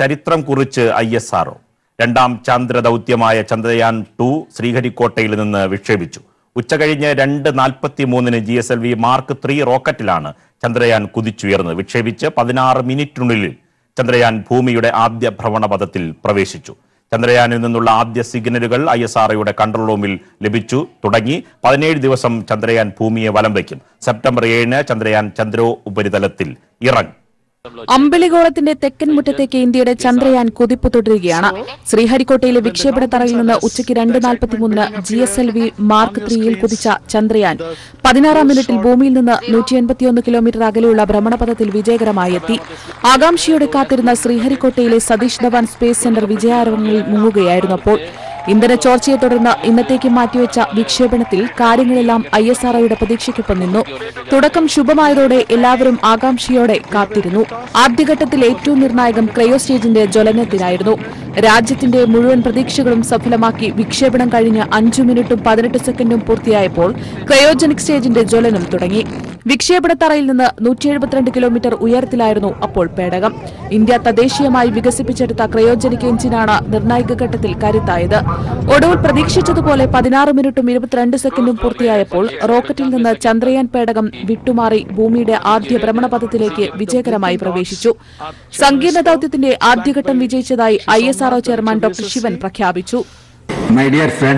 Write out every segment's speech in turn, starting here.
ചരിത്രം കുറിച്ച് I S RO രണ്ടാം ചാന്ദ്ര ദൗത്യമായ ചന്ദ്രയാൻ ടു ശ്രീഹരിക്കോട്ടയിൽ നിന്ന് വിക്ഷേപിച്ചു ഉച്ചകഴിഞ്ഞ് രണ്ട് നാൽപ്പത്തി മൂന്നിന് G S L V mark three റോക്കറ്റിലാണ് ചന്ദ്രയാൻ കുതിച്ചുയർന്നത് വിക്ഷേപിച്ച് പതിനാറ് മിനിറ്റിനുള്ളിൽ ചന്ദ്രയാൻ ഭൂമിയുടെ ആദ്യ ഭ്രമണപഥത്തിൽ പ്രവേശിച്ചു ചന്ദ്രയാനിൽ നിന്നുള്ള ആദ്യ സിഗ്നലുകൾ ഐ എസ് ആർഒയുടെ കൺട്രോൾ റൂമിൽ ലഭിച്ചു തുടങ്ങി പതിനേഴ് ദിവസം ചന്ദ്രയാൻ ഭൂമിയെ വലം വയ്ക്കും സെപ്റ്റംബർ ഏഴിന് ചന്ദ്രയാൻ ചന്ദ്രോ ഉപരിതലത്തിൽ ഇറങ്ങും അമ്പിളിഗോളത്തിന്റെ തെക്കൻ മുറ്റത്തേക്ക് ഇന്ത്യയുടെ ചന്ദ്രയാൻ കുതിപ്പ് തുടരുകയാണ് ശ്രീഹരിക്കോട്ടയിലെ വിക്ഷേപണ തറയിൽ നിന്ന് ഉച്ചയ്ക്ക് രണ്ട് നാൽപ്പത്തിമൂന്നിന് G S L V mark ത്രീയിൽ കുതിച്ച ചന്ദ്രയാൻ പതിനാറാം മിനിറ്റിൽ ഭൂമിയിൽ നിന്ന് നൂറ്റി എൺപത്തിയൊന്ന് കിലോമീറ്റർ അകലെയുള്ള ഭ്രമണപഥത്തിൽ വിജയകരമായി എത്തി ആകാംക്ഷയോടെ കാത്തിരുന്ന ശ്രീഹരിക്കോട്ടയിലെ സതീഷ് ധവാൻ സ്പേസ് സെന്റർ വിജയാരവങ്ങളിൽ മുങ്ങുകയായിരുന്നു അപ്പോൾ ഇന്ധന ചോർച്ചയെ തുടർന്ന് ഇന്നത്തേക്ക് മാറ്റിവെച്ച വിക്ഷേപണത്തിൽ കാര്യങ്ങളെല്ലാം ഐ എസ് ആർഒയുടെ പ്രതീക്ഷയ്ക്കൊപ്പം നിന്നു തുടക്കം ശുഭമായതോടെ എല്ലാവരും ആകാംക്ഷയോടെ കാത്തിരുന്നു ആദ്യഘട്ടത്തിൽ ഏറ്റവും നിർണായകം ക്രയോ സ്റ്റേജിന്റെ ജ്വലനത്തിനായിരുന്നു രാജ്യത്തിന്റെ മുഴുവൻ പ്രതീക്ഷകളും സഫലമാക്കി വിക്ഷേപണം കഴിഞ്ഞ് അഞ്ചു മിനിറ്റും പതിനെട്ട് സെക്കൻഡും പൂർത്തിയായപ്പോൾ ക്രയോജനിക് സ്റ്റേജിന്റെ ജ്വലനം തുടങ്ങി വിക്ഷേപണത്തറയിൽ നിന്ന് നൂറ്റി എഴുപത്തിരണ്ട് കിലോമീറ്റർ ഉയരത്തിലായിരുന്നു അപ്പോൾ പേടകം ഇന്ത്യ തദ്ദേശീയമായി വികസിപ്പിച്ചെടുത്ത ക്രയോജനിക് എഞ്ചിനാണ് നിർണായക ഘട്ടത്തിൽ കരുത്തായത് ഒടുവിൽ പ്രതീക്ഷിച്ചതുപോലെ പതിനാറ് മിനിറ്റും ഇരുപത്തിരണ്ട് സെക്കൻഡും പൂർത്തിയായപ്പോൾ റോക്കറ്റിൽ നിന്ന് ചന്ദ്രയാൻ പേടകം വിട്ടുമാറി ഭൂമിയുടെ ആദ്യ ഭ്രമണപഥത്തിലേക്ക് വിജയകരമായി പ്രവേശിച്ചു സങ്കീർണ ദൌത്യത്തിന്റെ ആദ്യഘട്ടം വിജയിച്ചതായി I S R O chairman doctor Sivan പ്രഖ്യാപിച്ചു My dear friend,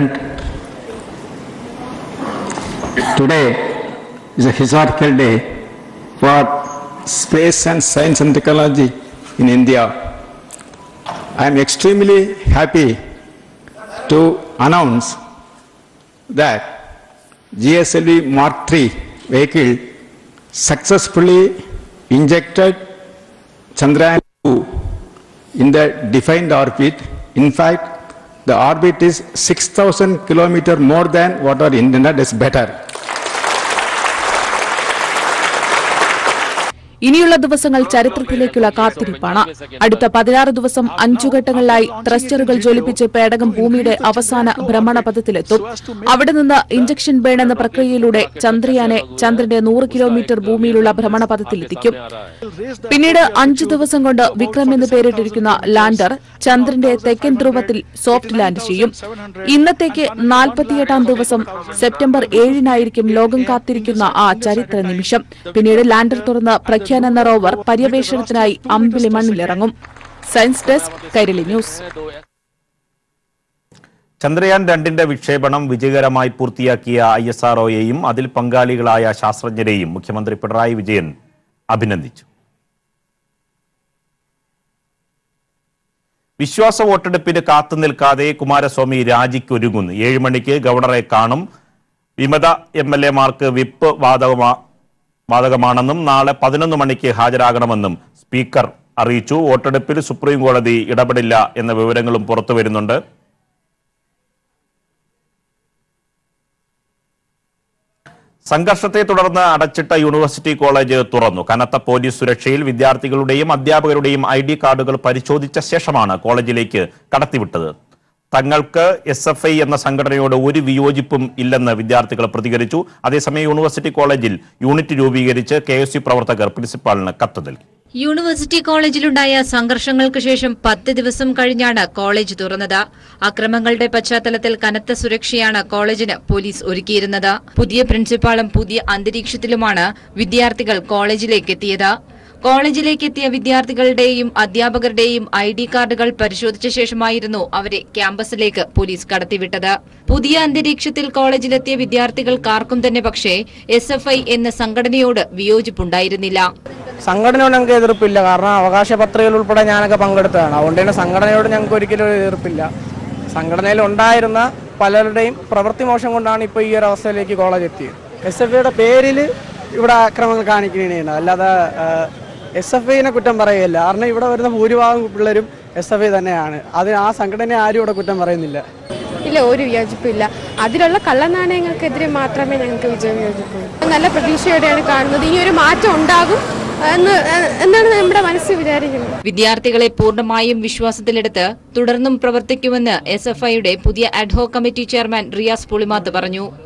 today is a historical day for space and science and technology in India. I am extremely happy to announce that GSLV Mark III vehicle successfully injected Chandrayaan 2 in the defined orbit. In fact, the orbit is 6,000 kilometer more than what our internet is better. ഇനിയുള്ള ദിവസങ്ങൾ ചരിത്രത്തിലേക്കുള്ള കാത്തിരിപ്പാണ് അടുത്ത പതിനാറ് ദിവസം അഞ്ചു ഘട്ടങ്ങളിലായി ത്രസ്റ്ററുകൾ ജ്വലിപ്പിച്ച് പേടകം ഭൂമിയുടെ അവസാന ഭ്രമണപഥത്തിലെത്തും അവിടെ നിന്ന് ഇഞ്ചക്ഷൻ ബേൺ എന്ന പ്രക്രിയയിലൂടെ ചന്ദ്രയാനെ ചന്ദ്രന്റെ നൂറ് കിലോമീറ്റർ ഭൂമിയിലുള്ള ഭ്രമണപഥത്തിലെത്തിക്കും പിന്നീട് അഞ്ചു ദിവസം കൊണ്ട് വിക്രം എന്ന് പേരിട്ടിരിക്കുന്ന ലാൻഡർ ചന്ദ്രന്റെ തെക്കൻ ധ്രുവത്തിൽ സോഫ്റ്റ് ലാൻഡ് ചെയ്യും ഇന്നത്തേക്ക് നാൽപ്പത്തിയെട്ടാം ദിവസം സെപ്റ്റംബർ ഏഴിനായിരിക്കും ലോകം കാത്തിരിക്കുന്ന ആ ചരിത്ര നിമിഷം പിന്നീട് ലാൻഡർ തുറന്ന് പ്രഖ്യാൻ എന്ന റോവർ പര്യവേഷണത്തിനായി അമ്പിളി മണ്ണിലിറങ്ങും science desk Kairali news Chandrayaan രണ്ടിന്റെ വിക്ഷേപണം വിജയകരമായി പൂർത്തിയാക്കിയ ഐ എസ് ആർഒയെയും അതിൽ പങ്കാളികളായ ശാസ്ത്രജ്ഞരെയും മുഖ്യമന്ത്രി പിണറായി വിജയൻ അഭിനന്ദിച്ചു വിശ്വാസ വോട്ടെടുപ്പിന് കാത്തു നിൽക്കാതെ കുമാരസ്വാമി രാജിക്കൊരുങ്ങുന്നു ഏഴ് മണിക്ക് ഗവർണറെ കാണും വിമത എം എൽ എമാർക്ക് വിപ്പ് ബാധകമാ ബാധകമാണെന്നും നാളെ പതിനൊന്ന് മണിക്ക് ഹാജരാകണമെന്നും സ്പീക്കർ അറിയിച്ചു വോട്ടെടുപ്പിൽ സുപ്രീം കോടതി ഇടപെടില്ല എന്ന വിവരങ്ങളും പുറത്തു വരുന്നുണ്ട് സംഘർഷത്തെ തുടർന്ന് അടച്ചിട്ട യൂണിവേഴ്സിറ്റി കോളേജ് തുറന്നു കനത്ത പോലീസ് സുരക്ഷയിൽ വിദ്യാർത്ഥികളുടെയും അധ്യാപകരുടെയും ഐ ഡി കാർഡുകൾ പരിശോധിച്ച ശേഷമാണ് കോളേജിലേക്ക് കടത്തിവിട്ടത് തങ്ങൾക്ക് എസ് എഫ് ഐ എന്ന സംഘടനയോട് ഒരു വിയോജിപ്പും ഇല്ലെന്ന് വിദ്യാർത്ഥികൾ പ്രതികരിച്ചു അതേസമയം യൂണിവേഴ്സിറ്റി കോളേജിൽ യൂണിറ്റ് രൂപീകരിച്ച് കെ എസ് യു പ്രവർത്തകർ പ്രിൻസിപ്പാളിന് കത്ത് നൽകി യൂണിവേഴ്സിറ്റി കോളേജിലുണ്ടായ സംഘർഷങ്ങൾക്ക് ശേഷം പത്ത് ദിവസം കഴിഞ്ഞാണ് കോളേജ് തുറന്നത് അക്രമങ്ങളുടെ പശ്ചാത്തലത്തിൽ കനത്ത സുരക്ഷയാണ് കോളേജിന് പോലീസ് ഒരുക്കിയിരുന്നത് പുതിയ പ്രിൻസിപ്പാളും പുതിയ അന്തരീക്ഷത്തിലുമാണ് വിദ്യാർത്ഥികൾ കോളേജിലേക്ക് എത്തിയത് കോളേജിലേക്ക് എത്തിയ വിദ്യാർത്ഥികളുടെയും അധ്യാപകരുടെയും ഐ ഡി കാർഡുകൾ പരിശോധിച്ച ശേഷമായിരുന്നു അവരെ ക്യാമ്പസിലേക്ക് പോലീസ് കടത്തിവിട്ടത് പുതിയ അന്തരീക്ഷത്തിൽ കോളേജിലെത്തിയ വിദ്യാർത്ഥികൾക്കാർക്കും തന്നെ പക്ഷേ എസ് എഫ് ഐ എന്ന സംഘടനയോട് വിയോജിപ്പുണ്ടായിരുന്നില്ല സംഘടനയോട് ഞങ്ങൾക്ക് എതിർപ്പില്ല കാരണം അവകാശ പത്രികയിൽ ഉൾപ്പെടെ ഞാനൊക്കെ പങ്കെടുത്തതാണ് അതുകൊണ്ട് തന്നെ സംഘടനയോട് ഞങ്ങൾക്ക് ഒരിക്കലും ഒരു എതിർപ്പില്ല സംഘടനയിൽ ഉണ്ടായിരുന്ന പലരുടെയും പ്രവൃത്തി മോശം കൊണ്ടാണ് ഇപ്പോൾ ഈ ഒരു അവസ്ഥയിലേക്ക് കോളേജ് എത്തിയത് എസ് എഫ് ഐയുടെ പേരിൽ ഇവിടെ ആക്രമങ്ങൾ കാണിക്കുന്നതാണ് അല്ലാതെ എസ് എഫ് ഐനെ കുറ്റം പറയുകയല്ല കാരണം ഇവിടെ വരുന്ന ഭൂരിഭാഗം പിള്ളേരും എസ് എഫ് ഐ തന്നെയാണ് അതിന് ആ സംഘടനയെ ആരും ഇവിടെ കുറ്റം പറയുന്നില്ല ഇല്ല ഒരു വിയോജിപ്പില്ല അതിലുള്ള കള്ളനാണയങ്ങൾക്കെതിരെ മാത്രമേ ഞങ്ങൾക്ക് വിജയം വിയോജിപ്പുള്ളൂ നല്ല പ്രതീക്ഷയോടെയാണ് കാണുന്നത് ഈ ഒരു മാറ്റം ഉണ്ടാകും എന്ന് എന്നാണ് നമ്മുടെ മനസ്സിൽ വിചാരിക്കുന്നത് വിദ്യാർത്ഥികളെ പൂർണ്ണമായും വിശ്വാസത്തിലെടുത്ത് തുടർന്നും പ്രവർത്തിക്കുമെന്ന് എസ് എഫ് ഐയുടെ പുതിയ ad hoc committee chairman Riyas Pulimath പറഞ്ഞു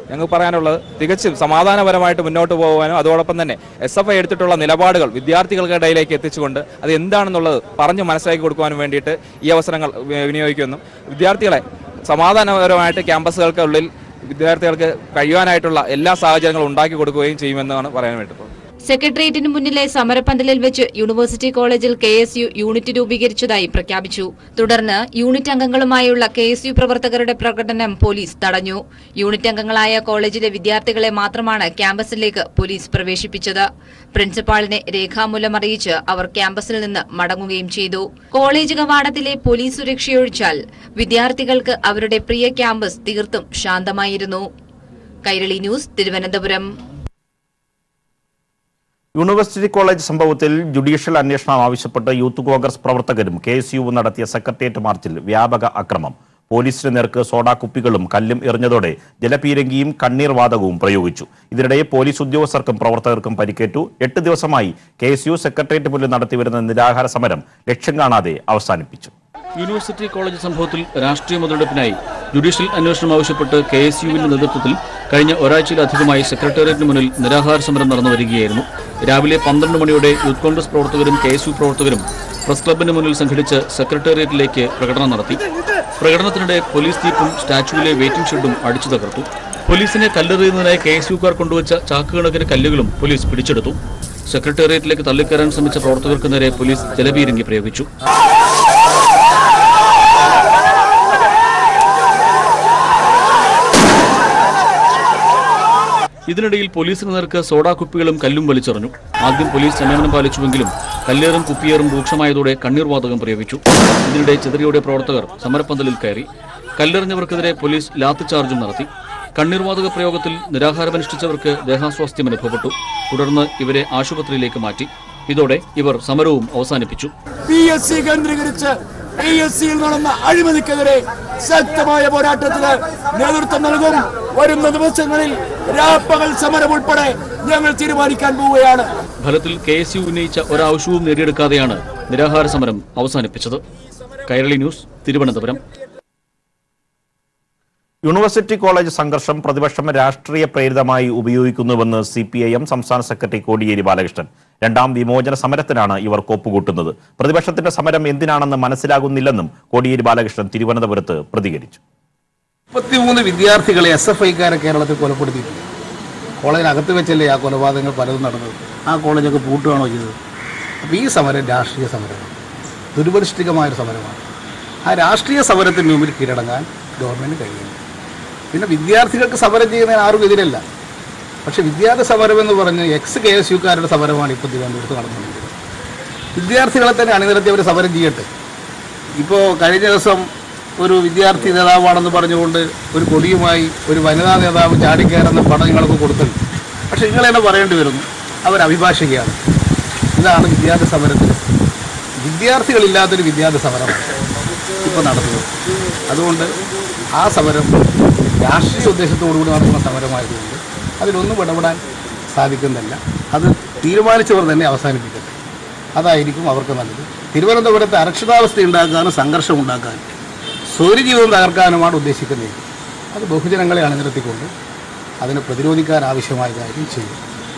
ഞങ്ങൾക്ക് പറയാനുള്ളത് തികച്ചും സമാധാനപരമായിട്ട് മുന്നോട്ട് പോകുവാനും അതോടൊപ്പം തന്നെ എസ് എഫ് ഐ എടുത്തിട്ടുള്ള നിലപാടുകൾ വിദ്യാർത്ഥികളുടെ ഇടയിലേക്ക് എത്തിച്ചുകൊണ്ട് അത് എന്താണെന്നുള്ളത് പറഞ്ഞു മനസ്സിലാക്കി കൊടുക്കുവാനും വേണ്ടിയിട്ട് ഈ അവസരങ്ങൾ വി- വിനിയോഗിക്കുന്നു വിദ്യാർത്ഥികളെ സമാധാനപരമായിട്ട് ക്യാമ്പസുകൾക്കുള്ളിൽ വിദ്യാർത്ഥികൾക്ക് കഴിയുവാനായിട്ടുള്ള എല്ലാ സാഹചര്യങ്ങളും ഉണ്ടാക്കി കൊടുക്കുകയും ചെയ്യുമെന്നാണ് പറയാൻ വേണ്ടത് സെക്രട്ടേറിയറ്റിന് മുന്നിലെ സമരപന്തലിൽ വെച്ച് യൂണിവേഴ്സിറ്റി കോളേജിൽ കെ എസ് യു യൂണിറ്റ് രൂപീകരിച്ചതായി പ്രഖ്യാപിച്ചു തുടർന്ന് യൂണിറ്റ് അംഗങ്ങളുമായുള്ള കെ എസ് യു പ്രവർത്തകരുടെ പ്രകടനം പോലീസ് തടഞ്ഞു യൂണിറ്റ് അംഗങ്ങളായ കോളേജിലെ വിദ്യാർത്ഥികളെ മാത്രമാണ് ക്യാമ്പസിലേക്ക് പോലീസ് പ്രവേശിപ്പിച്ചത് പ്രിൻസിപ്പാളിനെ രേഖാമൂലം അറിയിച്ച് അവർ ക്യാമ്പസിൽ നിന്ന് മടങ്ങുകയും ചെയ്തു കോളേജ് കവാടത്തിലെ പോലീസ് സുരക്ഷയൊഴിച്ചാൽ വിദ്യാർത്ഥികൾക്ക് അവരുടെ പ്രിയ ക്യാമ്പസ് തീർത്തും ശാന്തമായിരുന്നു Kairali news Thiruvananthapuram university college സംഭവത്തിൽ ജുഡീഷ്യൽ അന്വേഷണം ആവശ്യപ്പെട്ട് യൂത്ത് കോൺഗ്രസ് പ്രവർത്തകരും കെ എസ് യു നടത്തിയ സെക്രട്ടേറിയറ്റ് മാർച്ചിൽ വ്യാപക അക്രമം പോലീസിന് നേർക്ക് സോഡാ കുപ്പികളും കല്ലും എറിഞ്ഞതോടെ ജലപീരങ്കിയും കണ്ണീർ വാതകവും പ്രയോഗിച്ചു ഇതിനിടെ പോലീസ് ഉദ്യോഗസ്ഥർക്കും പ്രവർത്തകർക്കും പരിക്കേറ്റു എട്ട് ദിവസമായി കെ എസ് യു സെക്രട്ടേറിയറ്റ് മുന്നിൽ നടത്തിവരുന്ന നിരാഹാര സമരം ലക്ഷ്യം കാണാതെ അവസാനിപ്പിച്ചു യൂണിവേഴ്സിറ്റി കോളേജ് സംഭവത്തിൽ രാഷ്ട്രീയ മുതലെടുപ്പിനായി ജുഡീഷ്യൽ അന്വേഷണം ആവശ്യപ്പെട്ട് കെ എസ് യുവിന്റെ നേതൃത്വത്തിൽ കഴിഞ്ഞ ഒരാഴ്ചയിലധികമായി സെക്രട്ടേറിയറ്റിന് മുന്നിൽ നിരാഹാര സമരം നടന്നു വരികയായിരുന്നു രാവിലെ പന്ത്രണ്ട് മണിയോടെ യൂത്ത് കോൺഗ്രസ് പ്രവർത്തകരും കെ എസ് യു പ്രവർത്തകരും പ്രസ് ക്ലബിന് മുന്നിൽ സംഘടിച്ച് സെക്രട്ടേറിയറ്റിലേക്ക് പ്രകടനം നടത്തി പ്രകടനത്തിനിടെ പോലീസ് ജീപ്പും സ്റ്റാച്യുവിലെ വെയിറ്റിംഗ് ഷെഡും അടിച്ചു തകർത്തു പോലീസിനെ കല്ലെറിയുന്നതിനായി കെ എസ് യുക്കാർ കൊണ്ടുവച്ച ചാക്കുകണക്കിന് കല്ലുകളും പോലീസ് പിടിച്ചെടുത്തു സെക്രട്ടേറിയറ്റിലേക്ക് തള്ളിക്കയറാൻ ശ്രമിച്ച പ്രവർത്തകർക്ക് നേരെ പോലീസ് ജലപീരങ്കി പ്രയോഗിച്ചു ഇതിനിടയിൽ പോലീസിന് നേർക്ക് സോഡാ കുപ്പികളും കല്ലും വലിച്ചെറിഞ്ഞു ആദ്യം പോലീസ് സംയമനം പാലിച്ചുവെങ്കിലും കല്ലേറും കുപ്പിയേറും രൂക്ഷമായതോടെ കണ്ണീർ വാതകം പ്രയോഗിച്ചു ഇതിനിടെ ചിതറിയോടെ പ്രവർത്തകർ സമരപ്പന്തലിൽ കയറി കല്ലെറിഞ്ഞവർക്കെതിരെ പോലീസ് ലാത്തി ചാർജും നടത്തി കണ്ണീർ വാതക പ്രയോഗത്തിൽ നിരാഹാരമനുഷ്ഠിച്ചവർക്ക് ദേഹാസ്വാസ്ഥ്യം അനുഭവപ്പെട്ടു തുടർന്ന് ഇവരെ ആശുപത്രിയിലേക്ക് മാറ്റി ഇതോടെ ഇവർ സമരവും അവസാനിപ്പിച്ചു പി എസ് സി കേന്ദ്രീകരിച്ച് പി എസ് സിയിൽ നടന്ന അഴിമതിക്കെതിരെ ശക്തമായ പോരാട്ടത്തിന് നേതൃത്വം നൽകും വരുന്ന ദിവസങ്ങളിൽ രാപ്പകൽ സമരം ഉൾപ്പെടെ ഞങ്ങൾ തീരുമാനിക്കാൻ പോവുകയാണ് ഫലത്തിൽ കെ എസ് യു ഉന്നയിച്ച ഒരാവശ്യവും നേടിയെടുക്കാതെയാണ് നിരാഹാര സമരം അവസാനിപ്പിച്ചത് Kairali news Thiruvananthapuram university college സംഘർഷം പ്രതിപക്ഷം രാഷ്ട്രീയ പ്രേരിതമായി ഉപയോഗിക്കുന്നുവെന്ന് സി പി ഐ എം സംസ്ഥാന സെക്രട്ടറി കോടിയേരി ബാലകൃഷ്ണൻ രണ്ടാം വിമോചന സമരത്തിനാണ് ഇവർ കോപ്പുകൂട്ടുന്നത് പ്രതിപക്ഷത്തിന്റെ സമരം എന്തിനാണെന്ന് മനസ്സിലാകുന്നില്ലെന്നും കോടിയേരി ബാലകൃഷ്ണൻ തിരുവനന്തപുരത്ത് പ്രതികരിച്ചു മുപ്പത്തിമൂന്ന് വിദ്യാർത്ഥികളെ എസ് എഫ് ഐക്കാരെ കേരളത്തിൽ കൊലപ്പെടുത്തിയിട്ടുണ്ട് കോളേജിനകത്ത് വെച്ചല്ലേ ആ കൊലപാതകങ്ങൾ പലതും നടന്നത് ആ കോളേജൊക്കെ പൂട്ടുകയാണോ ചെയ്തത് അപ്പോൾ ഈ സമരം രാഷ്ട്രീയ സമരമാണ് ദുരുപരിഷ്ഠികമായൊരു സമരമാണ് ആ രാഷ്ട്രീയ സമരത്തിന് മുമ്പിൽ കീഴടങ്ങാൻ ഗവൺമെൻറ് കഴിയുന്നു പിന്നെ വിദ്യാർത്ഥികൾക്ക് സമരം ചെയ്യുന്നതിന് ആരും എതിരല്ല പക്ഷേ വിദ്യാർത്ഥി സമരം എന്ന് പറഞ്ഞ് എക്സ് കെ എസ് യുക്കാരുടെ സമരമാണ് ഇപ്പോൾ തിരുവനന്തപുരത്ത് നടന്നുകൊണ്ടിരിക്കുന്നത് വിദ്യാർത്ഥികളെ തന്നെ അണിനിരത്തി അവർ സമരം ചെയ്യട്ടെ ഇപ്പോൾ കഴിഞ്ഞ ദിവസം ഒരു വിദ്യാർത്ഥി നേതാവാണെന്ന് പറഞ്ഞുകൊണ്ട് ഒരു കൊടിയുമായി ഒരു വനിതാ നേതാവ് ചാടിക്കയറുന്ന പടം നിങ്ങൾക്ക് കൊടുത്തിട്ടുണ്ട് പക്ഷെ നിങ്ങൾ തന്നെ പറയേണ്ടി വരുന്നു അവർ അഭിഭാഷകയാണ് ഇതാണ് വിദ്യാർത്ഥി സമരത്തിൽ വിദ്യാർത്ഥികളില്ലാത്തൊരു വിദ്യാർത്ഥി സമരമാണ് ഇപ്പോൾ നടത്തുന്നത് അതുകൊണ്ട് ആ സമരം രാഷ്ട്രീയ ഉദ്ദേശത്തോടുകൂടി നടത്തുന്ന സമരമായതുകൊണ്ട് അതിലൊന്നും ഇടപെടാൻ സാധിക്കുന്നില്ല അത് തീരുമാനിച്ചവർ തന്നെ അവസാനിപ്പിക്കട്ടെ അതായിരിക്കും അവർക്ക് നല്ലത് തിരുവനന്തപുരത്ത് അരക്ഷിതാവസ്ഥ ഉണ്ടാക്കാനും സംഘർഷം ഉണ്ടാക്കാനും സൂര്യജീവിതം തകർക്കാനുമാണ് ഉദ്ദേശിക്കുന്നത് അത് ബഹുജനങ്ങളെ അണിനിരത്തിക്കൊണ്ട് അതിനെ പ്രതിരോധിക്കാൻ ആവശ്യമായ കാര്യം ചെയ്യും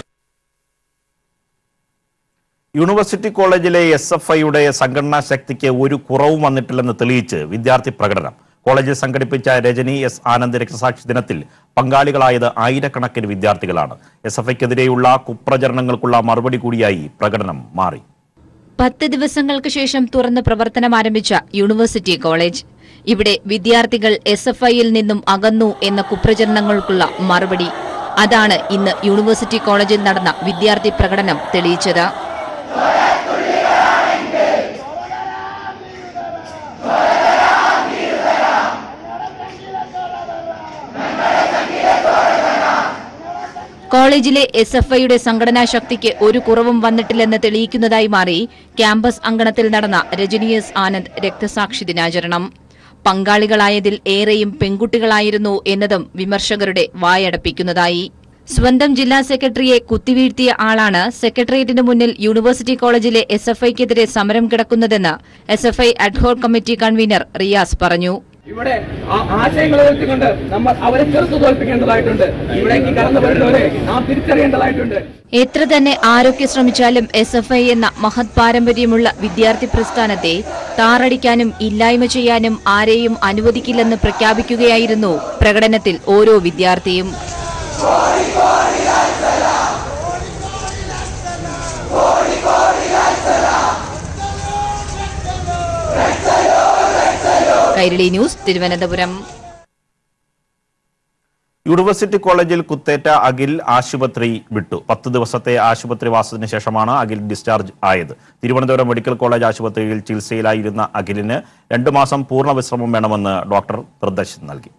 യൂണിവേഴ്സിറ്റി കോളേജിലെ എസ് എഫ് ഐയുടെ സംഘടനാ ശക്തിക്ക് ഒരു കുറവും വന്നിട്ടില്ലെന്ന് തെളിയിച്ച് വിദ്യാർത്ഥി പ്രകടനം കോളേജിൽ സംഘടിപ്പിച്ച രജനി എസ് ആനന്ദ് രക്തസാക്ഷി ദിനത്തിൽ പങ്കാളികളായത് ആയിരക്കണക്കിന് വിദ്യാർത്ഥികളാണ് എസ് എഫ് ഐക്കെതിരെയുള്ള കുപ്രചരണങ്ങൾക്കുള്ള മറുപടി കൂടിയായി പ്രകടനം മാറി പത്ത് ദിവസങ്ങൾക്ക് ശേഷം തുറന്ന് പ്രവർത്തനം ആരംഭിച്ച യൂണിവേഴ്സിറ്റി കോളേജ് ഇവിടെ വിദ്യാർത്ഥികൾ എസ് എഫ് ഐയിൽ നിന്നും അകന്നു എന്ന കുപ്രചരണങ്ങൾക്കുള്ള മറുപടി അതാണ് ഇന്ന് യൂണിവേഴ്സിറ്റി കോളേജിൽ നടന്ന വിദ്യാർത്ഥി പ്രകടനം തെളിയിച്ചത് കോളേജിലെ എസ് എഫ് ഐയുടെ സംഘടനാ ശക്തിക്ക് ഒരു കുറവും വന്നിട്ടില്ലെന്ന് തെളിയിക്കുന്നതായി മാറി ക്യാമ്പസ് അങ്കണത്തിൽ നടന്ന രജനീയസ് ആനന്ദ് രക്തസാക്ഷി ദിനാചരണം പങ്കാളികളായതിൽ ഏറെയും പെൺകുട്ടികളായിരുന്നു എന്നതും വിമർശകരുടെ വായടപ്പിക്കുന്നതായി സ്വന്തം ജില്ലാ സെക്രട്ടറിയെ കുത്തിവീഴ്ത്തിയ ആളാണ് സെക്രട്ടേറിയറ്റിന് മുന്നിൽ യൂണിവേഴ്സിറ്റി കോളേജിലെ എസ് എഫ് ഐക്കെതിരെ സമരം കിടക്കുന്നതെന്ന് S F I ad hoc committee convener Riyas പറഞ്ഞു ഇവിടെ ആ ആശയങ്ങളെ വെച്ചുകൊണ്ട് നമ്മൾ അവരെ ചെറുത്തു തോൽപ്പിക്കേണ്ടതായിട്ടുണ്ട് ഇവിടേക്ക് കടന്നു വരുന്നവരെ നാം തിരിച്ചറിയേണ്ടതായിട്ടുണ്ട് എത്ര തന്നെ ആരൊക്കെ ശ്രമിച്ചാലും എസ് എഫ് ഐ എന്ന മഹത് പാരമ്പര്യമുള്ള വിദ്യാർത്ഥി പ്രസ്ഥാനത്തെ താറടിക്കാനും ഇല്ലായ്മ ചെയ്യാനും ആരെയും അനുവദിക്കില്ലെന്ന് പ്രഖ്യാപിക്കുകയായിരുന്നു പ്രകടനത്തിൽ ഓരോ വിദ്യാർത്ഥിയും കൈരളി ന്യൂസ് തിരുവനന്തപുരം യൂണിവേഴ്സിറ്റി കോളേജിൽ കുത്തേറ്റ അഖിൽ ആശുപത്രി വിട്ടു പത്ത് ദിവസത്തെ ആശുപത്രി വാസത്തിന് ശേഷമാണ് അഖിൽ ഡിസ്ചാർജ് ആയത് തിരുവനന്തപുരം മെഡിക്കൽ കോളേജ് ആശുപത്രിയിൽ ചികിത്സയിലായിരുന്ന അഖിലിന് രണ്ടു മാസം പൂർണ്ണ വിശ്രമം വേണമെന്ന് ഡോക്ടർ നിർദ്ദേശം നൽകി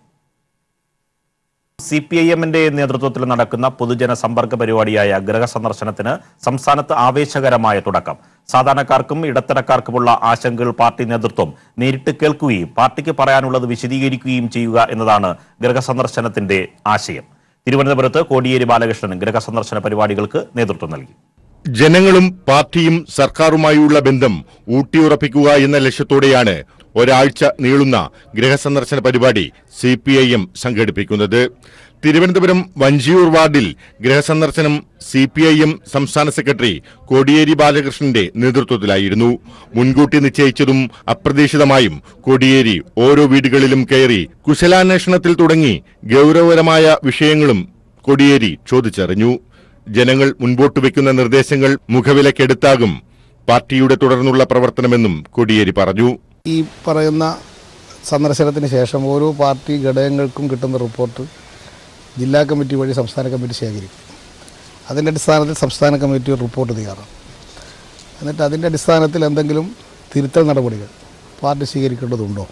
സി പി ഐ എമ്മിന്റെ നേതൃത്വത്തിൽ നടക്കുന്ന പൊതുജന സമ്പർക്ക പരിപാടിയായ ഗൃഹസന്ദർശനത്തിന് സംസ്ഥാനത്ത് ആവേശകരമായ തുടക്കം സാധാരണക്കാർക്കും ഇടത്തരക്കാർക്കുമുള്ള ആശങ്കകൾ പാർട്ടി നേതൃത്വം നേരിട്ട് കേൾക്കുകയും പാർട്ടിക്ക് പറയാനുള്ളത് വിശദീകരിക്കുകയും ചെയ്യുക എന്നതാണ് ഗൃഹസന്ദർശനത്തിന്റെ ആശയം തിരുവനന്തപുരത്ത് കോടിയേരി ബാലകൃഷ്ണൻ ഗൃഹസന്ദർശന പരിപാടികൾക്ക് നേതൃത്വം നൽകി ജനങ്ങളും പാർട്ടിയും സർക്കാരുമായുള്ള ബന്ധം ഊട്ടിയുറപ്പിക്കുക എന്ന ലക്ഷ്യത്തോടെയാണ് ഒരാഴ്ച നീളുന്ന ഗൃഹസന്ദർശന പരിപാടി സി പി ഐ എം സംഘടിപ്പിക്കുന്നത് തിരുവനന്തപുരം വഞ്ചിയൂർ വാർഡിൽ ഗൃഹസന്ദർശനം സി പി ഐ എം സംസ്ഥാന സെക്രട്ടറി കോടിയേരി ബാലകൃഷ്ണന്റെ നേതൃത്വത്തിലായിരുന്നു മുൻകൂട്ടി നിശ്ചയിച്ചതും അപ്രതീക്ഷിതമായും കോടിയേരി ഓരോ വീടുകളിലും കയറി കുശലാന്വേഷണത്തിൽ തുടങ്ങി ഗൗരവകരമായ വിഷയങ്ങളും കോടിയേരി ചോദിച്ചറിഞ്ഞു ജനങ്ങൾ മുൻപോട്ട് വയ്ക്കുന്ന നിർദ്ദേശങ്ങൾ മുഖവിലക്കെടുത്താകും പാർട്ടിയുടെ തുടർന്നുള്ള പ്രവർത്തനമെന്നും കോടിയേരി പറഞ്ഞു ഈ പറയുന്ന സന്ദർശനത്തിന് ശേഷം ഓരോ പാർട്ടി ഘടകങ്ങൾക്കും കിട്ടുന്ന റിപ്പോർട്ട് ജില്ലാ കമ്മിറ്റി വഴി സംസ്ഥാന കമ്മിറ്റി ശേഖരിക്കും അതിൻ്റെ അടിസ്ഥാനത്തിൽ സംസ്ഥാന കമ്മിറ്റി ഒരു റിപ്പോർട്ട് തയ്യാറാക്കും എന്നിട്ട് അതിൻ്റെ അടിസ്ഥാനത്തിൽ എന്തെങ്കിലും തിരുത്തൽ നടപടികൾ പാർട്ടി സ്വീകരിക്കേണ്ടതുണ്ടോ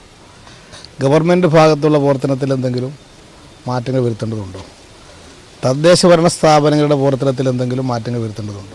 ഗവൺമെൻറ് ഭാഗത്തുള്ള പ്രവർത്തനത്തിൽ എന്തെങ്കിലും മാറ്റങ്ങൾ വരുത്തേണ്ടതുണ്ടോ തദ്ദേശഭരണ സ്ഥാപനങ്ങളുടെ പ്രവർത്തനത്തിൽ എന്തെങ്കിലും മാറ്റങ്ങൾ വരുത്തേണ്ടതുണ്ടോ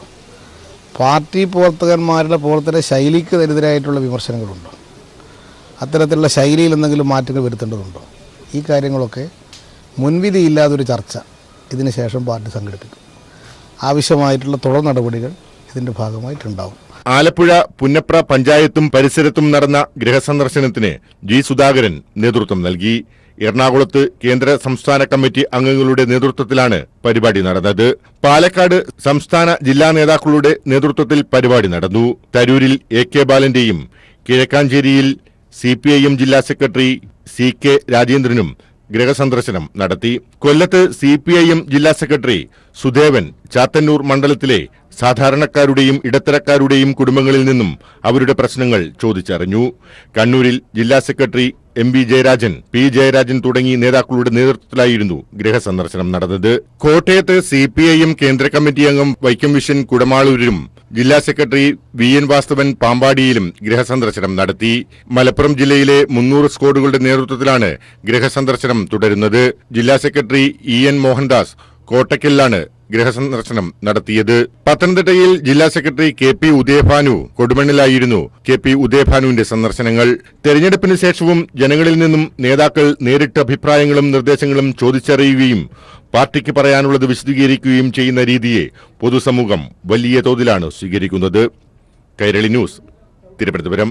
പാർട്ടി പ്രവർത്തകന്മാരുടെ പ്രവർത്തന ശൈലിക്ക് എതിരായിട്ടുള്ള വിമർശനങ്ങളുണ്ടോ അത്തരത്തിലുള്ള ശൈലിയിൽ എന്തെങ്കിലും മാറ്റങ്ങൾ വരുത്തേണ്ടതുണ്ടോ ഈ കാര്യങ്ങളൊക്കെ മുൻവിധിയില്ലാതെ ഒരു ചർച്ച ഇതിന് ശേഷം പാർട്ടി സംഘടിപ്പിക്കും ആവശ്യമായിട്ടുള്ള തുടർ നടപടികൾ ഇതിൻ്റെ ഭാഗമായിട്ടുണ്ടാവും ആലപ്പുഴ പുന്നപ്ര പഞ്ചായത്തും പരിസരത്തും നടന്ന ഗൃഹസന്ദർശനത്തിന് ജി സുധാകരൻ നേതൃത്വം നൽകി എറണാകുളത്ത് കേന്ദ്ര സംസ്ഥാന കമ്മിറ്റി അംഗങ്ങളുടെ നേതൃത്വത്തിലാണ് പരിപാടി നടന്നത് പാലക്കാട് സംസ്ഥാന ജില്ലാ നേതാക്കളുടെ നേതൃത്വത്തിൽ പരിപാടി നടന്നു തരൂരിൽ എ കെ ബാലന്റെയും കിഴക്കാഞ്ചേരിയിൽ സി പി ഐ എം ജില്ലാ സെക്രട്ടറി സി കെ രാജേന്ദ്രനും ഗൃഹസന്ദർശനം നടത്തി കൊല്ലത്ത് സി പി ഐ എം ജില്ലാ സെക്രട്ടറി സുദേവൻ ചാത്തന്നൂർ മണ്ഡലത്തിലെ സാധാരണക്കാരുടെയും ഇടത്തരക്കാരുടെയും കുടുംബങ്ങളിൽ നിന്നും അവരുടെ പ്രശ്നങ്ങൾ ചോദിച്ചറിഞ്ഞു കണ്ണൂരിൽ ജില്ലാ secretary M V Jayarajan P Jayarajan തുടങ്ങി നേതാക്കളുടെ നേതൃത്വത്തിലായിരുന്നു ഗൃഹസന്ദർശനം നടന്നത് കോട്ടയത്ത് സി പി ഐ എം കേന്ദ്ര കമ്മിറ്റി അംഗം വൈക്കം വിഷൻ കുടമാളൂരിലും ജില്ലാ സെക്രട്ടറി വി എൻ വാസ്തവൻ പാമ്പാടിയിലും ഗൃഹസന്ദർശനം നടത്തി മലപ്പുറം ജില്ലയിലെ മുന്നൂറ് സ്ക്വാഡുകളുടെ നേതൃത്വത്തിലാണ് ഗൃഹസന്ദർശനം തുടരുന്നത് ജില്ലാ സെക്രട്ടറി ഇ എൻ മോഹൻദാസ് കോട്ടക്കലിലാണ് ഗൃഹസന്ദർശനം നടത്തിയത് പത്തനംതിട്ടയിൽ ജില്ലാ സെക്രട്ടറി കെ പി ഉദയഭാനു കൊടുമണ്ണിലായിരുന്നു കെ പി ഉദയഭാനുവിന്റെ സന്ദർശനങ്ങൾ തെരഞ്ഞെടുപ്പിന് ശേഷവും ജനങ്ങളിൽ നിന്നും നേതാക്കൾ നേരിട്ട് അഭിപ്രായങ്ങളും നിർദ്ദേശങ്ങളും ചോദിച്ചറിയുകയും പാർട്ടിക്ക് പറയാനുള്ളത് വിശദീകരിക്കുകയും ചെയ്യുന്ന രീതിയെ പൊതുസമൂഹം വലിയ തോതിലാണ് സ്വീകരിക്കുന്നത് കൈരളി ന്യൂസ് തിരുവനന്തപുരം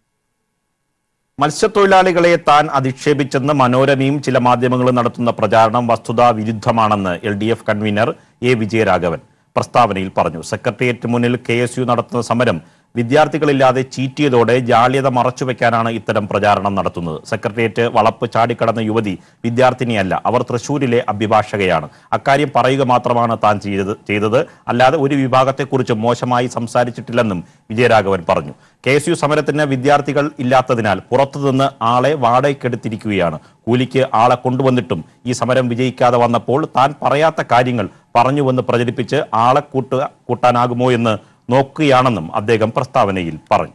മത്സ്യത്തൊഴിലാളികളെ താൻ അധിക്ഷേപിച്ചെന്ന് മനോരമയും ചില മാധ്യമങ്ങളും നടത്തുന്ന പ്രചാരണം വസ്തുതാ വിരുദ്ധമാണെന്ന് L D F convener A Vijayaraghavan പ്രസ്താവനയിൽ പറഞ്ഞു സെക്രട്ടേറിയറ്റ് മുന്നിൽ കെ എസ് യു നടത്തുന്ന സമരം വിദ്യാർത്ഥികളില്ലാതെ ചീറ്റിയതോടെ ജാള്യത മറച്ചുവെക്കാനാണ് ഇത്തരം പ്രചാരണം നടത്തുന്നത് സെക്രട്ടേറിയറ്റ് വളപ്പ് ചാടിക്കടന്ന യുവതി വിദ്യാർത്ഥിനിയല്ല അവർ തൃശൂരിലെ അഭിഭാഷകയാണ് അക്കാര്യം പറയുക മാത്രമാണ് താൻ ചെയ്തത് ചെയ്തത് അല്ലാതെ ഒരു വിഭാഗത്തെക്കുറിച്ച് മോശമായി സംസാരിച്ചിട്ടില്ലെന്നും വിജയരാഘവൻ പറഞ്ഞു കെ എസ് യു സമരത്തിന് വിദ്യാർത്ഥികൾ ഇല്ലാത്തതിനാൽ പുറത്തുനിന്ന് ആളെ വാടകയ്ക്കെടുത്തിരിക്കുകയാണ് കൂലിക്ക് ആളെ കൊണ്ടുവന്നിട്ടും ഈ സമരം വിജയിക്കാതെ വന്നപ്പോൾ താൻ പറയാത്ത കാര്യങ്ങൾ പറഞ്ഞുവെന്ന് പ്രചരിപ്പിച്ച് ആളെ കൂട്ടുക കൂട്ടാനാകുമോ എന്ന് നോക്കുകയാണെന്നും അദ്ദേഹം പ്രസ്താവനയിൽ പറഞ്ഞു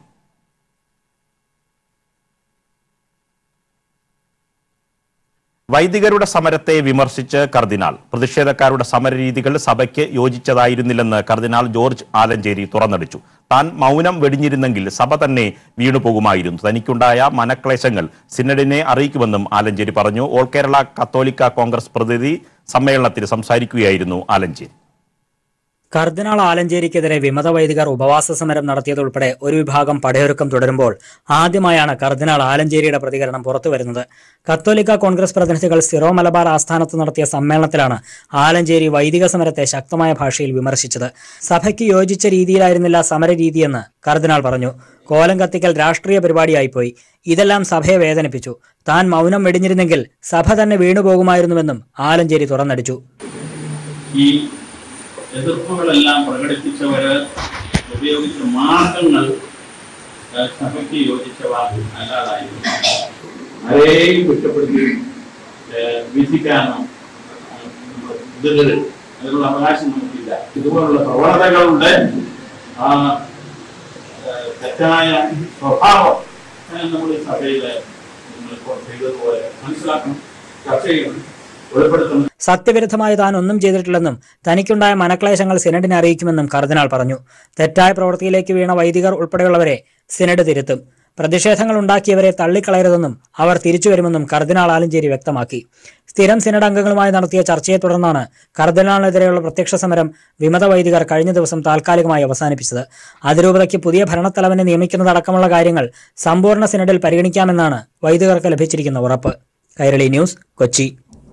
വൈദികരുടെ സമരത്തെ വിമർശിച്ച് കർദിനാൾ പ്രതിഷേധക്കാരുടെ സമരരീതികൾ സഭയ്ക്ക് യോജിച്ചതായിരുന്നില്ലെന്ന് കർദിനാൾ ജോർജ് ആലഞ്ചേരി തുറന്നടിച്ചു താൻ മൗനം വെടിഞ്ഞിരുന്നെങ്കിൽ സഭ തന്നെ വീണുപോകുമായിരുന്നു തനിക്കുണ്ടായ മനക്ലേശങ്ങൾ സിനഡിനെ അറിയിക്കുമെന്നും ആലഞ്ചേരി പറഞ്ഞു ഓൾ കേരള കത്തോലിക്ക കോൺഗ്രസ് പ്രതിനിധി സമ്മേളനത്തിൽ സംസാരിക്കുകയായിരുന്നു ആലഞ്ചേരി കർദിനാൾ ആലഞ്ചേരിക്കെതിരെ വിമത വൈദികർ ഉപവാസ സമരം നടത്തിയതുൾപ്പെടെ ഒരു വിഭാഗം പടയൊരുക്കം തുടരുമ്പോൾ ആദ്യമായാണ് കർദിനാൾ ആലഞ്ചേരിയുടെ പ്രതികരണം പുറത്തുവരുന്നത് കത്തോലിക്ക കോൺഗ്രസ് പ്രതിനിധികൾ സിറോ മലബാർ ആസ്ഥാനത്ത് നടത്തിയ സമ്മേളനത്തിലാണ് ആലഞ്ചേരി വൈദിക സമരത്തെ ശക്തമായ ഭാഷയിൽ വിമർശിച്ചത് സഭയ്ക്ക് യോജിച്ച രീതിയിലായിരുന്നില്ല സമരരീതിയെന്ന് കർദിനാൾ പറഞ്ഞു കോലം കത്തിക്കൽ രാഷ്ട്രീയ പരിപാടിയായിപ്പോയി ഇതെല്ലാം സഭയെ വേദനിപ്പിച്ചു താൻ മൗനം വെടിഞ്ഞിരുന്നെങ്കിൽ സഭ തന്നെ വീണുപോകുമായിരുന്നുവെന്നും ആലഞ്ചേരി തുറന്നടിച്ചു ഈ എതിർപ്പുകളെല്ലാം പ്രകടിപ്പിച്ചവര് ഉപയോഗിച്ച മാർഗങ്ങൾ ഏഹ്, സഭയ്ക്ക് യോജിച്ചവ അല്ലാതായിരുന്നു ആരെയും കുറ്റപ്പെടുത്തി ഏഹ്, വിധിക്കാനോ ഏഹ്, ഇതില് അതിനുള്ള അവകാശം നമുക്കില്ല ഇതുപോലുള്ള പ്രവണതകളുടെ ആ ഏഹ്, തെറ്റായ സ്വഭാവം ഏഹ്, നമ്മൾ ഈ സഭയിലെ നമ്മളിപ്പോൾ ചെയ്തതുപോലെ മനസ്സിലാക്കണം ചർച്ച ചെയ്യണം വെളിപ്പെടുത്തണം സത്യവിരുദ്ധമായി താൻ ഒന്നും ചെയ്തിട്ടില്ലെന്നും തനിക്കുണ്ടായ മനക്ലേശങ്ങൾ സിനഡിനെ അറിയിക്കുമെന്നും കർദിനാൾ പറഞ്ഞു തെറ്റായ പ്രവൃത്തിയിലേക്ക് വീണ വൈദികർ ഉൾപ്പെടെയുള്ളവരെ സിനഡ് തിരുത്തും പ്രതിഷേധങ്ങൾ ഉണ്ടാക്കിയവരെ തള്ളിക്കളയരുതെന്നും അവർ തിരിച്ചുവരുമെന്നും കർദിനാൾ ആലഞ്ചേരി വ്യക്തമാക്കി സ്ഥിരം സിനഡ് അംഗങ്ങളുമായി നടത്തിയ ചർച്ചയെ തുടർന്നാണ് കർദിനാളിനെതിരെയുള്ള പ്രത്യക്ഷ സമരം വിമത വൈദികർ കഴിഞ്ഞ ദിവസം താൽക്കാലികമായി അവസാനിപ്പിച്ചത് അതിരൂപതയ്ക്ക് പുതിയ ഭരണത്തലവനെ നിയമിക്കുന്നതടക്കമുള്ള കാര്യങ്ങൾ സമ്പൂർണ്ണ സിനഡിൽ പരിഗണിക്കാമെന്നാണ് വൈദികർക്ക് ലഭിച്ചിരിക്കുന്ന ഉറപ്പ് കൈരളി ന്യൂസ് കൊച്ചി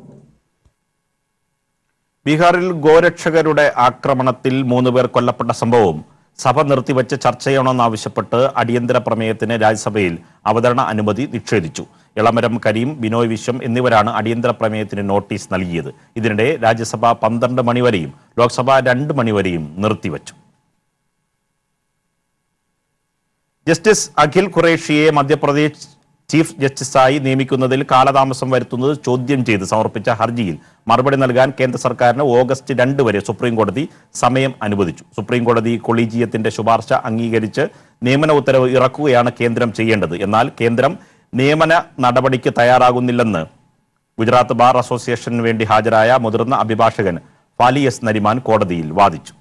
ബീഹാറിൽ ഗോരക്ഷകരുടെ ആക്രമണത്തിൽ മൂന്ന് പേർ കൊല്ലപ്പെട്ട സംഭവവും സഭ നിർത്തിവച്ച് ചർച്ച ചെയ്യണമെന്നാവശ്യപ്പെട്ട് അടിയന്തര പ്രമേയത്തിന് രാജ്യസഭയിൽ അവതരണ അനുമതി നിഷേധിച്ചു ഇളമരം കരീം ബിനോയ് വിശ്വം എന്നിവരാണ് അടിയന്തര പ്രമേയത്തിന് നോട്ടീസ് നൽകിയത് ഇതിനിടെ രാജ്യസഭ പന്ത്രണ്ട് മണിവരെയും ലോക്സഭ രണ്ട് മണിവരെയും നിർത്തിവച്ചു ജസ്റ്റിസ് അഖിൽ ഖുറേഷിയെ മധ്യപ്രദേശ് ചീഫ് ജസ്റ്റിസായി നിയമിക്കുന്നതിൽ കാലതാമസം വരുത്തുന്നത് ചോദ്യം ചെയ്ത് സമർപ്പിച്ച ഹർജിയിൽ മറുപടി നൽകാൻ കേന്ദ്ര സർക്കാരിന് ഓഗസ്റ്റ് രണ്ട് വരെ സുപ്രീം കോടതി സമയം അനുവദിച്ചു സുപ്രീം കോടതി കൊളീജിയത്തിന്റെ ശുപാർശ അംഗീകരിച്ച് നിയമന ഉത്തരവ് ഇറക്കുകയാണ് കേന്ദ്രം ചെയ്യേണ്ടത് എന്നാൽ കേന്ദ്രം നിയമന നടപടിക്ക് തയ്യാറാകുന്നില്ലെന്ന് ഗുജറാത്ത് ബാർ അസോസിയേഷന് വേണ്ടി ഹാജരായ മുതിർന്ന അഭിഭാഷകൻ ഫാലി എസ് നരിമാൻ കോടതിയിൽ വാദിച്ചു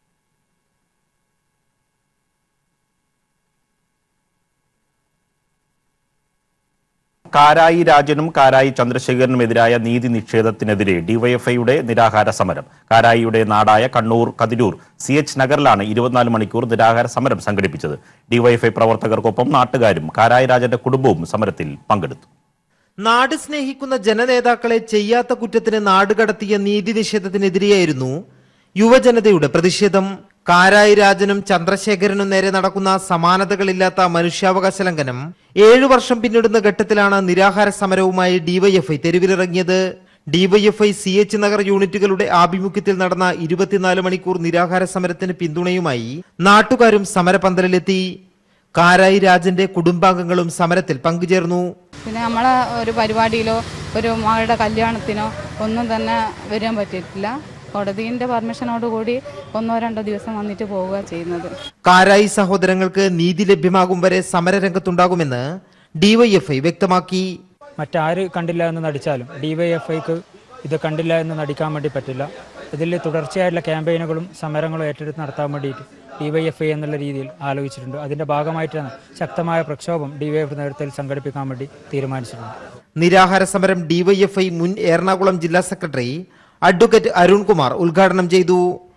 കാരായി രാജനും കാരായി ചന്ദ്രശേഖരനുമെതിരായ നീതി നിഷേധത്തിനെതിരെ ഡിവൈഎഫ്ഐയുടെ നിരാഹാര സമരം കാരായിയുടെ നാടായ കണ്ണൂർ കതിരൂർ സി എച്ച് നഗറിലാണ് ഇരുപത്തിനാല് മണിക്കൂർ നിരാഹാര സമരം സംഘടിപ്പിച്ചത് ഡിവൈഎഫ്ഐ പ്രവർത്തകർക്കൊപ്പം നാട്ടുകാരും കാരായി രാജന്റെ കുടുംബവും സമരത്തിൽ പങ്കെടുത്തു നാട് സ്നേഹിക്കുന്ന ജനനേതാക്കളെ ചെയ്യാത്ത കുറ്റത്തിന് നാടുകടത്തിയ നീതി നിഷേധത്തിനെതിരെയായിരുന്നു യുവജനതയുടെ പ്രതിഷേധം കാരായി രാജനും ചന്ദ്രശേഖരനും നേരെ നടക്കുന്ന സമാനതകളില്ലാത്ത മനുഷ്യാവകാശ ലംഘനം ഏഴു വർഷം പിന്നിടുന്ന ഘട്ടത്തിലാണ് നിരാഹാര സമരവുമായി ഡിവൈഎഫ്ഐ തെരുവിലിറങ്ങിയത് ഡിവൈഎഫ്ഐ സി എച്ച് നഗർ യൂണിറ്റുകളുടെ ആഭിമുഖ്യത്തിൽ നടന്ന ഇരുപത്തിനാല് മണിക്കൂർ നിരാഹാര സമരത്തിന് പിന്തുണയുമായി നാട്ടുകാരും സമരപന്തലിലെത്തി കാരായി രാജന്റെ കുടുംബാംഗങ്ങളും സമരത്തിൽ പങ്കുചേർന്നു പിന്നെ നമ്മളെ ഒരു പരിപാടിയിലോ ഒരു മകളുടെ കല്യാണത്തിനോ ഒന്നും തന്നെ വരാൻ പറ്റിയിട്ടില്ല കോടതിന്റെ പെർമിഷനോടുകൂടി ഒന്നോ രണ്ടോ ദിവസം വന്നിട്ട് പോവുക ചെയ്യുന്നത് കാരായി സഹോദരങ്ങൾക്ക് നീതി ലഭ്യമാകും വരെ സമരരംഗത്തുണ്ടാകുമെന്ന് ഡിവൈഎഫ്ഐ വ്യക്തമാക്കി മറ്റാര് കണ്ടില്ല എന്ന് നടിച്ചാലും ഡിവൈഎഫ്ഐക്ക് ഇത് കണ്ടില്ല എന്ന് നടിക്കാൻ വേണ്ടി പറ്റില്ല ഇതിൽ തുടർച്ചയായിട്ടുള്ള ക്യാമ്പയിനുകളും സമരങ്ങളും ഏറ്റെടുത്ത് നടത്താൻ വേണ്ടിയിട്ട് ഡിവൈഎഫ്ഐ എന്നുള്ള രീതിയിൽ ആലോചിച്ചിട്ടുണ്ട് അതിന്റെ ഭാഗമായിട്ടാണ് ശക്തമായ പ്രക്ഷോഭം ഡിവൈഎഫ് നേതൃത്വത്തിൽ സംഘടിപ്പിക്കാൻ വേണ്ടി തീരുമാനിച്ചിട്ടുണ്ട് നിരാഹാര സമരം ഡിവൈഎഫ്ഐ മുൻ എറണാകുളം ജില്ലാ സെക്രട്ടറി അഡ്വക്കേറ്റ് അരുൺകുമാർ ഉദ്ഘാടനം ചെയ്തു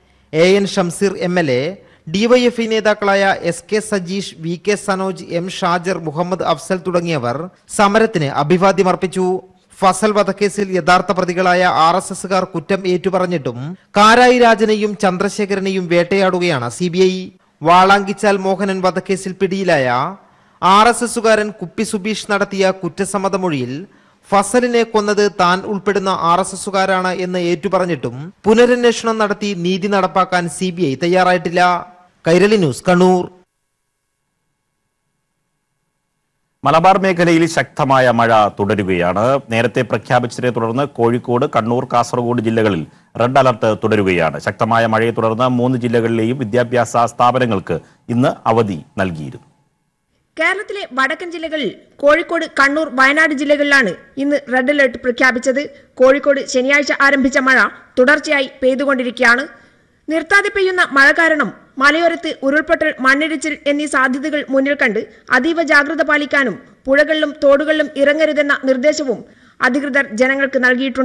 A N Shamseer M L A DYFI നേതാക്കളായ S K Sajeesh V K Sanoj M Shajar Muhammad Afsal തുടങ്ങിയവർ സമരത്തിന് അഭിവാദ്യമർപ്പിച്ചു ഫസൽ വധക്കേസിൽ യഥാർത്ഥ പ്രതികളായ ആർ എസ് എസുകാർ കുറ്റം ഏറ്റുപറഞ്ഞിട്ടും കാരായി രാജനെയും ചന്ദ്രശേഖരനെയും വേട്ടയാടുകയാണ് C B I Valankichal Mohanan വധക്കേസിൽ പിടിയിലായ ആർ എസ് എസുകാരൻ കുപ്പി സുബീഷ് നടത്തിയ കുറ്റസമ്മതമൊഴിയിൽ ഫസലിനെ കൊന്നത് താൻ ഉൾപ്പെടുന്ന ആർ എസ് എസുകാരാണ് എന്ന് ഏറ്റുപറഞ്ഞിട്ടും പുനരന്വേഷണം നടത്തി നീതി നടപ്പാക്കാൻ സി ബി ഐ തയ്യാറായിട്ടില്ല കൈരളി ന്യൂസ് കണ്ണൂർ മലബാർ മേഖലയിൽ ശക്തമായ മഴ തുടരുകയാണ് നേരത്തെ പ്രഖ്യാപിച്ചതിനെ തുടർന്ന് കോഴിക്കോട് കണ്ണൂർ കാസർഗോഡ് ജില്ലകളിൽ റെഡ് അലർട്ട് തുടരുകയാണ് ശക്തമായ മഴയെ തുടർന്ന് മൂന്ന് ജില്ലകളിലെയും വിദ്യാഭ്യാസ സ്ഥാപനങ്ങൾക്ക് ഇന്ന് അവധി നൽകിയിരുന്നു കേരളത്തിലെ വടക്കൻ ജില്ലകളിൽ കോഴിക്കോട് കണ്ണൂർ വയനാട് ജില്ലകളിലാണ് ഇന്ന് റെഡ് അലർട്ട് പ്രഖ്യാപിച്ചത് കോഴിക്കോട് ശനിയാഴ്ച ആരംഭിച്ച മഴ തുടർച്ചയായി പെയ്തുകൊണ്ടിരിക്കുകയാണ് നിർത്താതെ പെയ്യുന്ന മഴ കാരണം മലയോരത്ത് ഉരുൾപൊട്ടൽ മണ്ണിടിച്ചിൽ എന്നീ സാധ്യതകൾ മുന്നിൽ കണ്ട് അതീവ ജാഗ്രത പാലിക്കാനും പുഴകളിലും തോടുകളിലും ഇറങ്ങരുതെന്ന നിർദ്ദേശവും അധികൃതർ ജനങ്ങൾക്ക് നൽകിയിട്ടുണ്ട്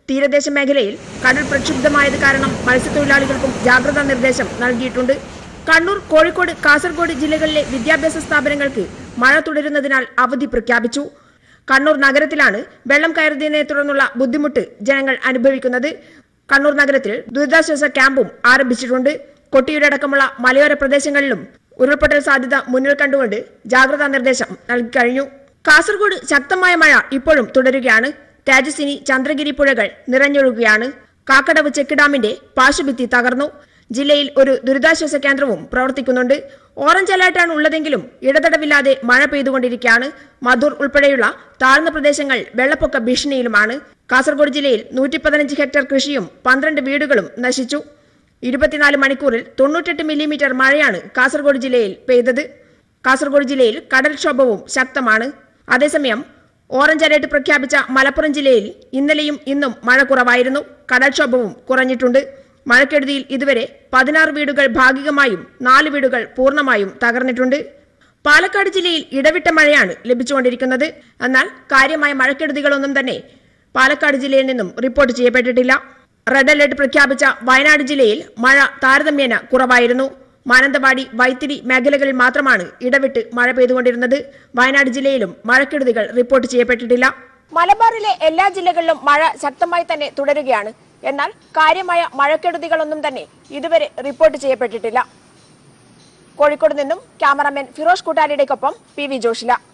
തീരദേശ മേഖലയിൽ കടൽ പ്രക്ഷുബ്ധമായത് കാരണം മത്സ്യത്തൊഴിലാളികൾക്കും ജാഗ്രതാ നിർദ്ദേശം നൽകിയിട്ടുണ്ട് കണ്ണൂർ കോഴിക്കോട് കാസർഗോഡ് ജില്ലകളിലെ വിദ്യാഭ്യാസ സ്ഥാപനങ്ങൾക്ക് മഴ തുടരുന്നതിനാൽ അവധി പ്രഖ്യാപിച്ചു കണ്ണൂർ നഗരത്തിലാണ് വെള്ളം കയറിയതിനെ തുടർന്നുള്ള ബുദ്ധിമുട്ട് ജനങ്ങൾ അനുഭവിക്കുന്നത് കണ്ണൂർ നഗരത്തിൽ ദുരിതാശ്വാസ ക്യാമ്പും ആരംഭിച്ചിട്ടുണ്ട് കൊട്ടിയൂരടക്കമുള്ള മലയോര പ്രദേശങ്ങളിലും ഉരുൾപൊട്ടൽ സാധ്യത മുന്നിൽ കണ്ടുകൊണ്ട് ജാഗ്രതാ നിർദ്ദേശം നൽകിക്കഴിഞ്ഞു കാസർഗോഡ് ശക്തമായ മഴ ഇപ്പോഴും തുടരുകയാണ് തേജസ്വിനി ചന്ദ്രഗിരി പുഴകൾ നിറഞ്ഞൊഴുകുകയാണ് കാക്കടവ് ചെക്ക് ഡാമിന്റെ പാർശ്വഭിത്തി തകർന്നു ജില്ലയിൽ ഒരു ദുരിതാശ്വാസ കേന്ദ്രവും പ്രവർത്തിക്കുന്നുണ്ട് ഓറഞ്ച് അലർട്ടാണ് ഉള്ളതെങ്കിലും ഇടതടവില്ലാതെ മഴ പെയ്തുകൊണ്ടിരിക്കുകയാണ് മധൂർ ഉൾപ്പെടെയുള്ള താഴ്ന്ന പ്രദേശങ്ങൾ വെള്ളപ്പൊക്ക ഭീഷണിയിലുമാണ് കാസർഗോഡ് ജില്ലയിൽ നൂറ്റി പതിനഞ്ച് ഹെക്ടർ കൃഷിയും പന്ത്രണ്ട് വീടുകളും നശിച്ചു ഇരുപത്തിനാല് മണിക്കൂറിൽ തൊണ്ണൂറ്റെട്ട് മില്ലിമീറ്റർ മഴയാണ് കാസർഗോഡ് ജില്ലയിൽ പെയ്തത് കാസർഗോഡ് ജില്ലയിൽ കടൽക്ഷോഭവും ശക്തമാണ് അതേസമയം ഓറഞ്ച് അലർട്ട് പ്രഖ്യാപിച്ച മലപ്പുറം ജില്ലയിൽ ഇന്നലെയും ഇന്നും മഴ കുറവായിരുന്നു കടൽക്ഷോഭവും കുറഞ്ഞിട്ടുണ്ട് മഴക്കെടുതിയിൽ ഇതുവരെ പതിനാറ് വീടുകൾ ഭാഗികമായും നാല് വീടുകൾ പൂർണ്ണമായും തകർന്നിട്ടുണ്ട് പാലക്കാട് ജില്ലയിൽ ഇടവിട്ട മഴയാണ് ലഭിച്ചുകൊണ്ടിരിക്കുന്നത് എന്നാൽ കാര്യമായ മഴക്കെടുതികളൊന്നും തന്നെ പാലക്കാട് ജില്ലയിൽ നിന്നും റിപ്പോർട്ട് ചെയ്യപ്പെട്ടിട്ടില്ല റെഡ് അലർട്ട് പ്രഖ്യാപിച്ച വയനാട് ജില്ലയിൽ മഴ താരതമ്യേന കുറവായിരുന്നു മാനന്തവാടി വൈത്തിരി മേഖലകളിൽ മാത്രമാണ് ഇടവിട്ട് മഴ പെയ്തുകൊണ്ടിരുന്നത് വയനാട് ജില്ലയിലും മഴക്കെടുതികൾ റിപ്പോർട്ട് ചെയ്യപ്പെട്ടിട്ടില്ല മലബാറിലെ എല്ലാ ജില്ലകളിലും മഴ ശക്തമായി തന്നെ തുടരുകയാണ് എന്നാൽ കാര്യമായ മഴക്കെടുതികളൊന്നും തന്നെ ഇതുവരെ റിപ്പോർട്ട് ചെയ്യപ്പെട്ടിട്ടില്ല കോഴിക്കോട് നിന്നും ക്യാമറാമാൻ ഫിറോസ് കൂട്ടാലിയുടെക്കൊപ്പം പി വി ജോഷില